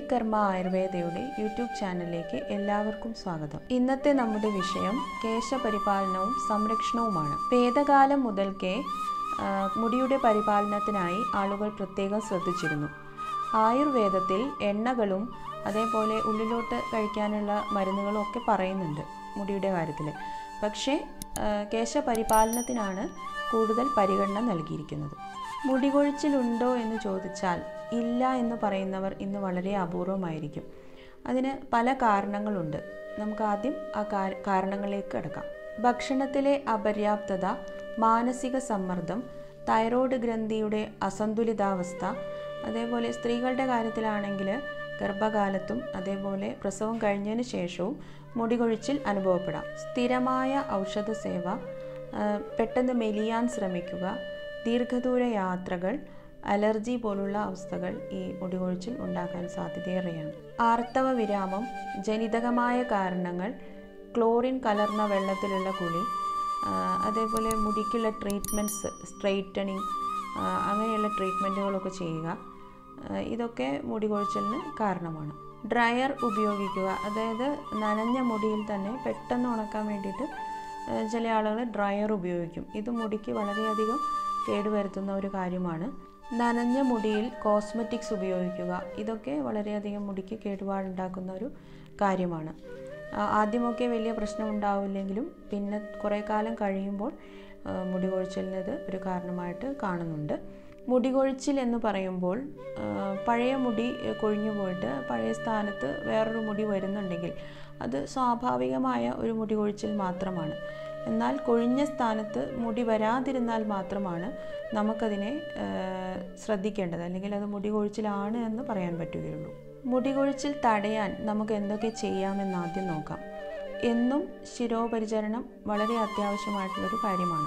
ശ്രീകർമ്മ ആയുർവേദയുടെ YouTube ചാനലിലേക്ക് എല്ലാവർക്കും സ്വാഗതം ഇന്നത്തെ നമ്മുടെ വിഷയം കേശപരിപാലനവും സംരക്ഷണവുമാണ് വേദകാലം മുതൽക്കേ ആ, മുടിയുടെ പരിപാലനത്തിനായി ആളുകൾ പ്രത്യേകം ശ്രദ്ധിച്ചിരുന്നു ആയുർവേദത്തിൽ എണ്ണകളും അതേപോലെ ഉള്ളിലോട്ട് കഴിക്കാനുള്ള മരുന്നുകളും ഒക്കെ പറയുന്നുണ്ട് മുടിയുടെ കാര്യത്തിൽ പക്ഷേ ആ, കേശപരിപാലനത്തിനാണ് കൂടുതൽ പരിഗണന നൽകിയിരിക്കുന്നത് മുടികൊഴിച്ചിലുണ്ടോ എന്ന് ചോദിച്ചാൽ ഇല്ല എന്ന് പറയുന്നവർ ഇന്ന് വളരെ അപൂർവമായിരിക്കും അതിന് പല കാരണങ്ങളുണ്ട് നമുക്ക് ആദ്യം ആ കാര- കാരണങ്ങളിലേക്ക് കിടക്കാം ഭക്ഷണത്തിലെ അപര്യാപ്തത മാനസിക സമ്മർദ്ദം തൈറോയ്ഡ് ഗ്രന്ഥിയുടെ അസന്തുലിതാവസ്ഥ അതേപോലെ സ്ത്രീകളുടെ കാര്യത്തിലാണെങ്കിൽ ഗർഭകാലത്തും അതേപോലെ പ്രസവം കഴിഞ്ഞതിന് ശേഷവും മുടികൊഴിച്ചിൽ അനുഭവപ്പെടാം സ്ഥിരമായ ഔഷധ സേവ ആ, പെട്ടെന്ന് മെലിയാൻ ശ്രമിക്കുക ദീർഘദൂര യാത്രകൾ അലർജി പോലുള്ള അവസ്ഥകൾ ഈ മുടികൊഴിച്ചിൽ ഉണ്ടാക്കാൻ സാധ്യതയേറെയാണ് ആർത്തവ വിരാമം ജനിതകമായ കാരണങ്ങൾ ക്ലോറിൻ കലർന്ന വെള്ളത്തിലുള്ള കുളി ആ, അതേപോലെ മുടിക്കുള്ള ട്രീറ്റ്മെൻറ്റ്സ് സ്ട്രെയിറ്റനിങ് അങ്ങനെയുള്ള ട്രീറ്റ്മെൻറ്റുകളൊക്കെ ചെയ്യുക ആ, ഇതൊക്കെ മുടി കൊഴിച്ചിലിന് കാരണമാണ് ഡ്രയർ ഉപയോഗിക്കുക അതായത് നനഞ്ഞ മുടിയിൽ തന്നെ പെട്ടെന്ന് ഉണക്കാൻ വേണ്ടിയിട്ട് ആ, ചില ആളുകൾ ഡ്രയർ ഉപയോഗിക്കും ഇത് മുടിക്ക് വളരെയധികം കേടുവരുത്തുന്ന ഒരു കാര്യമാണ് നനഞ്ഞ മുടിയിൽ കോസ്മെറ്റിക്സ് ഉപയോഗിക്കുക ഇതൊക്കെ വളരെയധികം മുടിക്ക് കേടുപാടുണ്ടാക്കുന്ന ഒരു കാര്യമാണ് ആ, ആദ്യമൊക്കെ വലിയ പ്രശ്നം ഉണ്ടാവില്ലെങ്കിലും പിന്നെ കുറേ കാലം കഴിയുമ്പോൾ ആ, മുടി കൊഴിച്ചിലിന് ഇത് ഒരു കാരണമായിട്ട് കാണുന്നുണ്ട് മുടി കൊഴിച്ചിൽ എന്ന് പറയുമ്പോൾ ആ, പഴയ മുടി ഏ, കൊഴിഞ്ഞു പോയിട്ട് പഴയ സ്ഥാനത്ത് വേറൊരു മുടി വരുന്നുണ്ടെങ്കിൽ അത് സ്വാഭാവികമായ ഒരു മുടി കൊഴിച്ചിൽ മാത്രമാണ് എന്നാൽ കൊഴിഞ്ഞ സ്ഥാനത്ത് മുടി വരാതിരുന്നാൽ മാത്രമാണ് നമുക്കതിനെ ആ, ശ്രദ്ധിക്കേണ്ടത് അല്ലെങ്കിൽ അത് മുടി കൊഴിച്ചിലാണ് എന്ന് പറയാൻ പറ്റുകയുള്ളൂ മുടി കൊഴിച്ചിൽ തടയാൻ നമുക്ക് എന്തൊക്കെ ചെയ്യാമെന്ന് ആദ്യം നോക്കാം എന്നും ശിരോപരിചരണം വളരെ അത്യാവശ്യമായിട്ടുള്ളൊരു കാര്യമാണ്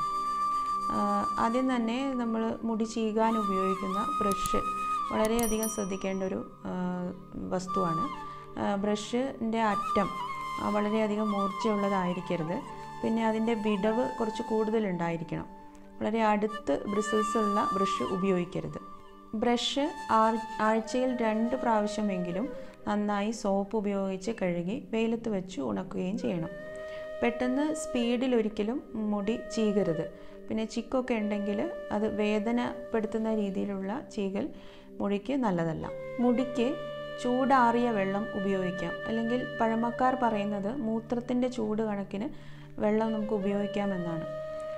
ആ, ആദ്യം തന്നെ നമ്മൾ മുടി ചീകാൻ ഉപയോഗിക്കുന്ന ബ്രഷ് വളരെയധികം ശ്രദ്ധിക്കേണ്ട ഒരു ആ, വസ്തുവാണ് ബ്രഷിൻ്റെ അറ്റം ആ, വളരെയധികം മൂർച്ചയുള്ളതായിരിക്കരുത് പിന്നെ അതിൻ്റെ വിടവ് കുറച്ച് കൂടുതലുണ്ടായിരിക്കണം വളരെ അടുത്ത് ബ്രിസിൽസ് ഉള്ള ബ്രഷ് ഉപയോഗിക്കരുത് ബ്രഷ് ആഴ്- ആഴ്ചയിൽ രണ്ട് പ്രാവശ്യമെങ്കിലും നന്നായി സോപ്പ് ഉപയോഗിച്ച് കഴുകി വെയിലത്ത് വെച്ച് ഉണക്കുകയും ചെയ്യണം പെട്ടെന്ന് സ്പീഡിൽ ഒരിക്കലും മുടി ചീകരുത് പിന്നെ ചിക്കൊക്കെ ഉണ്ടെങ്കിൽ അത് വേദനപ്പെടുത്തുന്ന രീതിയിലുള്ള ചീകൽ മുടിക്ക് നല്ലതല്ല മുടിക്ക് ചൂടാറിയ വെള്ളം ഉപയോഗിക്കാം അല്ലെങ്കിൽ പഴമക്കാർ പറയുന്നത് മൂത്രത്തിൻ്റെ ചൂട് കണക്കിന് വെള്ളം നമുക്ക് ഉപയോഗിക്കാമെന്നാണ്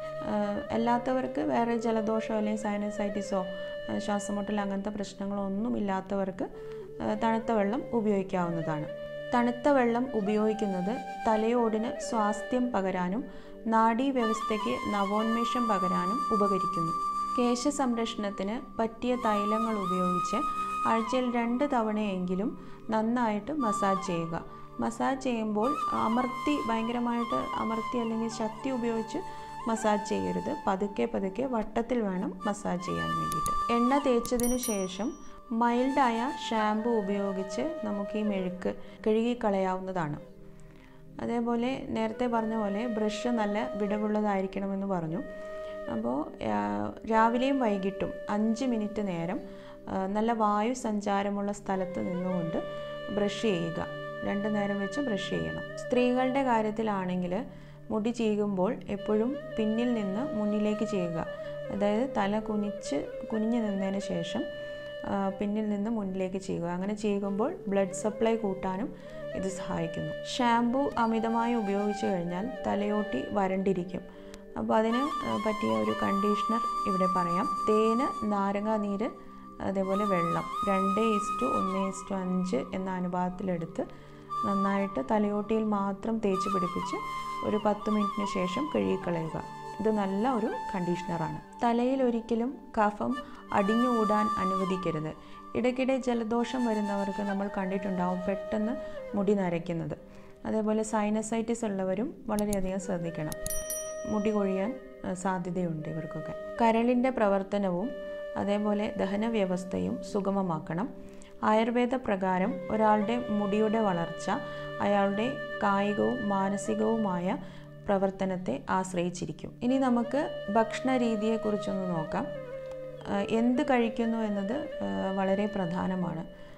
ആഹ് അല്ലാത്തവർക്ക് വേറെ ജലദോഷമോ അല്ലെങ്കിൽ സൈനസൈറ്റിസോ ആഹ് ശ്വാസമുട്ടൽ അങ്ങനത്തെ പ്രശ്നങ്ങളോ ഒന്നും ഇല്ലാത്തവർക്ക് ആഹ് തണുത്ത വെള്ളം ഉപയോഗിക്കാവുന്നതാണ് തണുത്ത വെള്ളം ഉപയോഗിക്കുന്നത് തലയോടിന് സ്വാസ്ഥ്യം പകരാനും നാഡീവ്യവസ്ഥയ്ക്ക് നവോന്മേഷം പകരാനും ഉപകരിക്കുന്നു കേശ സംരക്ഷണത്തിന് പറ്റിയ തൈലങ്ങൾ ഉപയോഗിച്ച് ആഴ്ചയിൽ രണ്ട് തവണയെങ്കിലും നന്നായിട്ട് മസാജ് ചെയ്യുക മസാജ് ചെയ്യുമ്പോൾ അമർത്തി ഭയങ്കരമായിട്ട് അമർത്തി അല്ലെങ്കിൽ ശക്തി ഉപയോഗിച്ച് മസാജ് ചെയ്യരുത് പതുക്കെ പതുക്കെ വട്ടത്തിൽ വേണം മസാജ് ചെയ്യാൻ വേണ്ടിയിട്ട് എണ്ണ തേച്ചതിനു ശേഷം മൈൽഡായ ഷാമ്പു ഉപയോഗിച്ച് നമുക്ക് ഈ മെഴുക്ക് കഴുകിക്കളയാവുന്നതാണ് അതേപോലെ നേരത്തെ പറഞ്ഞ പോലെ ബ്രഷ് നല്ല വിടവുള്ളതായിരിക്കണമെന്ന് പറഞ്ഞു അപ്പോൾ രാവിലെയും വൈകിട്ടും അഞ്ച് മിനിറ്റ് നേരം ആ, നല്ല വായു സഞ്ചാരമുള്ള സ്ഥലത്ത് നിന്നുകൊണ്ട് ബ്രഷ് ചെയ്യുക രണ്ട് നേരം വെച്ച് ബ്രഷ് ചെയ്യണം സ്ത്രീകളുടെ കാര്യത്തിലാണെങ്കിൽ മുടി ചീകുമ്പോൾ എപ്പോഴും പിന്നിൽ നിന്ന് മുന്നിലേക്ക് ചെയ്യുക അതായത് തല കുനിച്ച് കുനിഞ്ഞു നിന്നതിന് ശേഷം ആ, പിന്നിൽ നിന്ന് മുന്നിലേക്ക് ചെയ്യുക അങ്ങനെ ചെയ്യുമ്പോൾ ബ്ലഡ് സപ്ലൈ കൂട്ടാനും ഇത് സഹായിക്കുന്നു ഷാംപൂ അമിതമായി ഉപയോഗിച്ചു കഴിഞ്ഞാൽ തലയോട്ടി വരണ്ടിരിക്കും അപ്പോൾ അതിന് ആ, പറ്റിയ ഒരു കണ്ടീഷണർ ഇവിടെ പറയാം തേന് നാരങ്ങ നീര് അതേപോലെ വെള്ളം രണ്ട് ഇസ്റ്റു ഒന്ന് ഇസ്റ്റു അഞ്ച് എന്ന അനുപാതത്തിലെടുത്ത് നന്നായിട്ട് തലയോട്ടിയിൽ മാത്രം തേച്ച് പിടിപ്പിച്ച് ഒരു പത്ത് മിനിറ്റിന് ശേഷം കഴുകിക്കളയുക ഇത് നല്ല ഒരു കണ്ടീഷണറാണ് തലയിൽ ഒരിക്കലും കഫം അടിഞ്ഞുകൂടാൻ അനുവദിക്കരുത് ഇടയ്ക്കിടെ ജലദോഷം വരുന്നവർക്ക് നമ്മൾ കണ്ടിട്ടുണ്ടാവും പെട്ടെന്ന് മുടി നരയ്ക്കുന്നത് അതേപോലെ സൈനസൈറ്റിസ് ഉള്ളവരും വളരെയധികം ശ്രദ്ധിക്കണം മുടി കൊഴിയാൻ ആ, സാധ്യതയുണ്ട് ഇവർക്കൊക്കെ കരളിൻ്റെ പ്രവർത്തനവും അതേപോലെ ദഹന വ്യവസ്ഥയും സുഗമമാക്കണം ആയുർവേദ പ്രകാരം ഒരാളുടെ മുടിയുടെ വളർച്ച അയാളുടെ കായികവും മാനസികവുമായ പ്രവർത്തനത്തെ ആശ്രയിച്ചിരിക്കും ഇനി നമുക്ക് ഭക്ഷണ രീതിയെക്കുറിച്ചൊന്ന് നോക്കാം ആ, എന്ത് കഴിക്കുന്നു എന്നത് ആ, വളരെ പ്രധാനമാണ്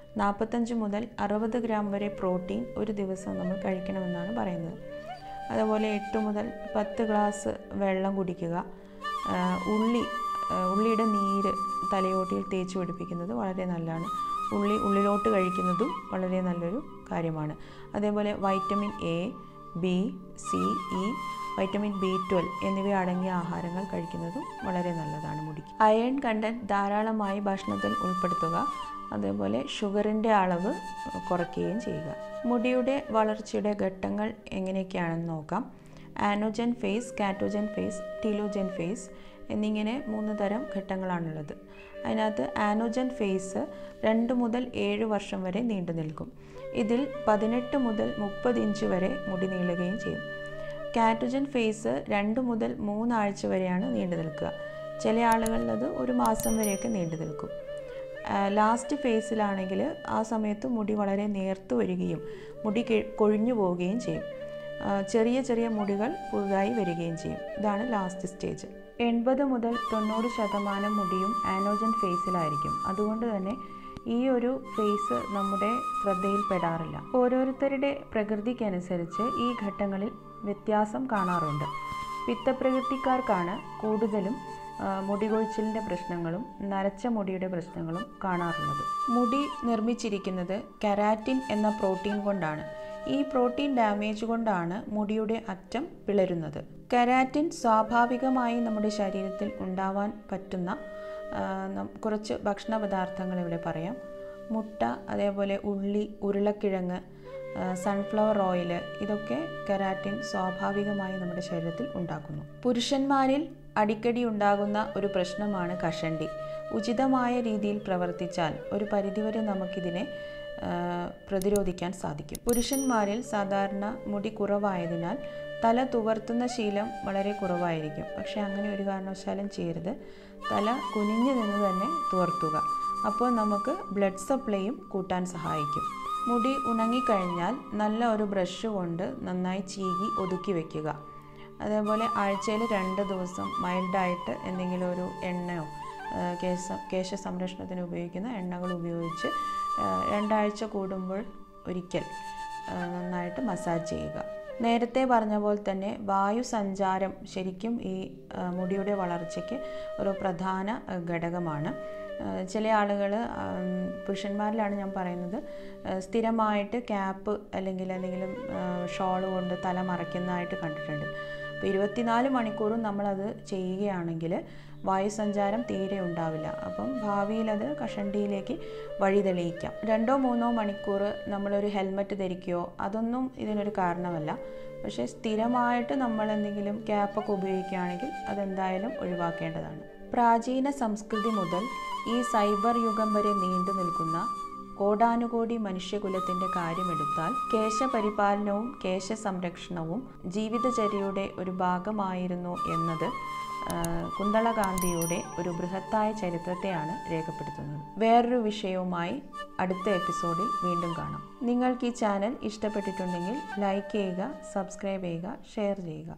നാൽപ്പത്തഞ്ച് മുതൽ അറുപത് ഗ്രാം വരെ പ്രോട്ടീൻ ഒരു ദിവസം നമ്മൾ കഴിക്കണമെന്നാണ് പറയുന്നത് അതുപോലെ എട്ട് മുതൽ പത്ത് ഗ്ലാസ് വെള്ളം കുടിക്കുക ആ, ഉള്ളി ആ, ഉള്ളിയുടെ നീര് തലയോട്ടിയിൽ തേച്ച് പിടിപ്പിക്കുന്നത് വളരെ നല്ലതാണ് ഉള്ളി ഉള്ളിലോട്ട് കഴിക്കുന്നതും വളരെ നല്ലൊരു കാര്യമാണ് അതേപോലെ vitamin A B C E vitamin B twelve എന്നിവ അടങ്ങിയ ആഹാരങ്ങൾ കഴിക്കുന്നതും വളരെ നല്ലതാണ് മുടിക്ക് അയൺ കണ്ടന്റ് ധാരാളമായി ഭക്ഷണത്തിൽ ഉൾപ്പെടുത്തുക അതേപോലെ ഷുഗറിൻ്റെ അളവ് കുറയ്ക്കുകയും ചെയ്യുക മുടിയുടെ വളർച്ചയുടെ ഘട്ടങ്ങൾ എങ്ങനെയൊക്കെയാണെന്ന് നോക്കാം anagen phase catagen phase telogen phase എന്നിങ്ങനെ മൂന്ന് തരം ഘട്ടങ്ങളാണുള്ളത് അതിനകത്ത് ആനോജൻ ഫേസ് രണ്ട് മുതൽ ഏഴ് വർഷം വരെ നീണ്ടു നിൽക്കും ഇതിൽ പതിനെട്ട് മുതൽ മുപ്പത് ഇഞ്ച് വരെ മുടി നീളുകയും ചെയ്യും കാറ്റോജൻ ഫേസ് രണ്ട് മുതൽ മൂന്നാഴ്ച വരെയാണ് നീണ്ടു നിൽക്കുക ചില ആളുകളിൽ അത് ഒരു മാസം വരെയൊക്കെ നീണ്ടു നിൽക്കും ലാസ്റ്റ് ഫേസിലാണെങ്കിൽ ആ സമയത്ത് മുടി വളരെ നേർത്തു വരികയും മുടി കി- കൊഴിഞ്ഞു പോവുകയും ചെയ്യും ആ, ചെറിയ ചെറിയ മുടികൾ പുതുതായി വരികയും ചെയ്യും ഇതാണ് ലാസ്റ്റ് സ്റ്റേജ് എൺപത് മുതൽ തൊണ്ണൂറ് ശതമാനം മുടിയും ആനോജൻ ഫേസിലായിരിക്കും അതുകൊണ്ട് തന്നെ ഈ ഒരു ഫേസ് നമ്മുടെ ശ്രദ്ധയിൽപ്പെടാറില്ല ഓരോരുത്തരുടെ പ്രകൃതിക്കനുസരിച്ച് ഈ ഘട്ടങ്ങളിൽ വ്യത്യാസം കാണാറുണ്ട് പിത്തപ്രകൃതിക്കാർക്കാണ് കൂടുതലും ആ, മുടികൊഴിച്ചിലിൻ്റെ പ്രശ്നങ്ങളും നരച്ച മുടിയുടെ പ്രശ്നങ്ങളും കാണാറുള്ളത് മുടി നിർമ്മിച്ചിരിക്കുന്നത് കെരാറ്റിൻ എന്ന പ്രോട്ടീൻ കൊണ്ടാണ് ഈ പ്രോട്ടീൻ ഡാമേജ് കൊണ്ടാണ് മുടിയുടെ അറ്റം പിളരുന്നത് കെരാറ്റിൻ സ്വാഭാവികമായി നമ്മുടെ ശരീരത്തിൽ ഉണ്ടാവാൻ പറ്റുന്ന ആ, നം- കുറച്ച് ഭക്ഷണ പദാർത്ഥങ്ങൾ ഇവിടെ പറയാം മുട്ട അതേപോലെ ഉള്ളി ഉരുളക്കിഴങ്ങ് ആ, സൺഫ്ലവർ ഓയിൽ ഇതൊക്കെ കെരാറ്റിൻ സ്വാഭാവികമായി നമ്മുടെ ശരീരത്തിൽ ഉണ്ടാക്കുന്നു പുരുഷന്മാരിൽ അടിക്കടി ഉണ്ടാകുന്ന ഒരു പ്രശ്നമാണ് കഷണ്ടി ഉചിതമായ രീതിയിൽ പ്രവർത്തിച്ചാൽ ഒരു പരിധിവരെ നമുക്കിതിനെ ആ, പ്രതിരോധിക്കാൻ സാധിക്കും പുരുഷന്മാരിൽ സാധാരണ മുടി കുറവായതിനാൽ തല തുവർത്തുന്ന ശീലം വളരെ കുറവായിരിക്കും പക്ഷേ അങ്ങനെ ഒരു കാരണവശാലും ചെയ്യരുത് തല കുനിഞ്ഞു നിന്ന് തന്നെ തുവർത്തുക അപ്പോൾ നമുക്ക് ബ്ലഡ് സപ്ലൈയും കൂട്ടാൻ സഹായിക്കും മുടി ഉണങ്ങിക്കഴിഞ്ഞാൽ നല്ല ഒരു ബ്രഷ് കൊണ്ട് നന്നായി ചീകി ഒതുക്കി വെക്കുക അതേപോലെ ആഴ്ചയിൽ രണ്ട് ദിവസം മൈൽഡായിട്ട് എന്തെങ്കിലും ഒരു എണ്ണയോ ആ, കേശ കേശ സംരക്ഷണത്തിന് ഉപയോഗിക്കുന്ന എണ്ണകൾ ഉപയോഗിച്ച് ആ, രണ്ടാഴ്ച കൂടുമ്പോൾ ഒരിക്കൽ ആ, നന്നായിട്ട് മസാജ് ചെയ്യുക നേരത്തെ പറഞ്ഞ പോലെ തന്നെ വായു സഞ്ചാരം ശരിക്കും ഈ ആ, മുടിയുടെ വളർച്ചയ്ക്ക് ഒരു പ്രധാന ആ, ഘടകമാണ് ആ, ചില ആളുകൾ പുരുഷന്മാരിലാണ് ഞാൻ പറയുന്നത് ആ, സ്ഥിരമായിട്ട് ക്യാപ്പ് അല്ലെങ്കിൽ എന്തെങ്കിലും ഷോൾ കൊണ്ട് തല മറയ്ക്കുന്നതായിട്ട് കണ്ടിട്ടുണ്ട് അപ്പോൾ ഇരുപത്തിനാല് മണിക്കൂറും നമ്മളത് ചെയ്യുകയാണെങ്കിൽ വായുസഞ്ചാരം തീരെ ഉണ്ടാവില്ല അപ്പം ഭാവിയിൽ അത് കഷണ്ടിയിലേക്ക് വഴി തെളിയിക്കാം രണ്ടോ മൂന്നോ മണിക്കൂർ നമ്മളൊരു ഹെൽമറ്റ് ധരിക്കുകയോ അതൊന്നും ഇതിനൊരു കാരണമല്ല പക്ഷേ സ്ഥിരമായിട്ട് നമ്മൾ എന്തെങ്കിലും ക്യാപ്പൊക്കെ ഉപയോഗിക്കുകയാണെങ്കിൽ അതെന്തായാലും ഒഴിവാക്കേണ്ടതാണ് പ്രാചീന സംസ്കൃതി മുതൽ ഈ സൈബർ യുഗം വരെ നീണ്ടു നിൽക്കുന്ന കോടാനുകോടി മനുഷ്യകുലത്തിന്റെ കാര്യമെടുത്താൽ കേശപരിപാലനവും കേശ സംരക്ഷണവും ജീവിതചര്യയുടെ ഒരു ഭാഗമായിരുന്നു എന്നത് ആ, കുന്തളകാന്തിയുടെ ഒരു ബൃഹത്തായ ചരിത്രത്തെയാണ് രേഖപ്പെടുത്തുന്നത് വേറൊരു വിഷയവുമായി അടുത്ത എപ്പിസോഡിൽ വീണ്ടും കാണാം നിങ്ങൾക്ക് ഈ ചാനൽ ഇഷ്ടപ്പെട്ടിട്ടുണ്ടെങ്കിൽ ലൈക്ക് ചെയ്യുക സബ്സ്ക്രൈബ് ചെയ്യുക ഷെയർ ചെയ്യുക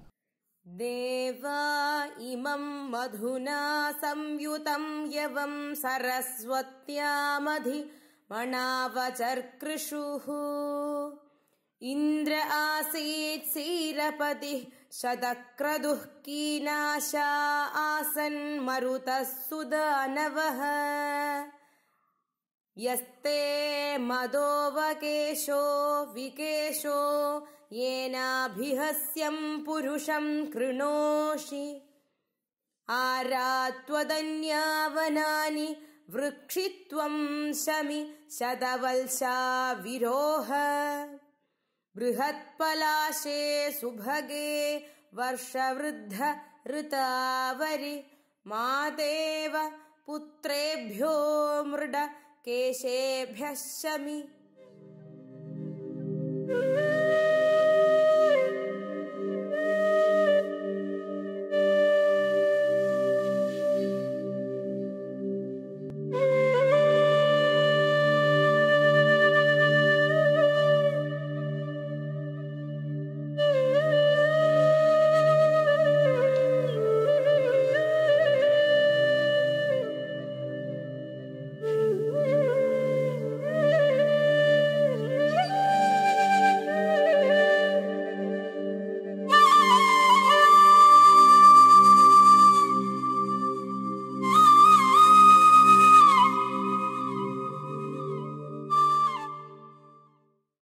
देवा इमं मधुना संयुतं यवं सरस्वत्यामधि मणावचर्कृषुः इन्द्र आसीत् सीरपतिः शतक्रदुः कीनाशा आसन् मरुतः सुदानवः यस्ते मदोवकेशो विकेशो येनाभिहस्यं पुरुषं कृणोषि आरात्वदन्यावनानि वृक्षित्वं शमि शतवल्शा विरोह बृहत्पलाशे सुभगे वर्षवृद्ध ऋतावरि मादेव पुत्रेभ्यो मृड केशेभ्यः शमि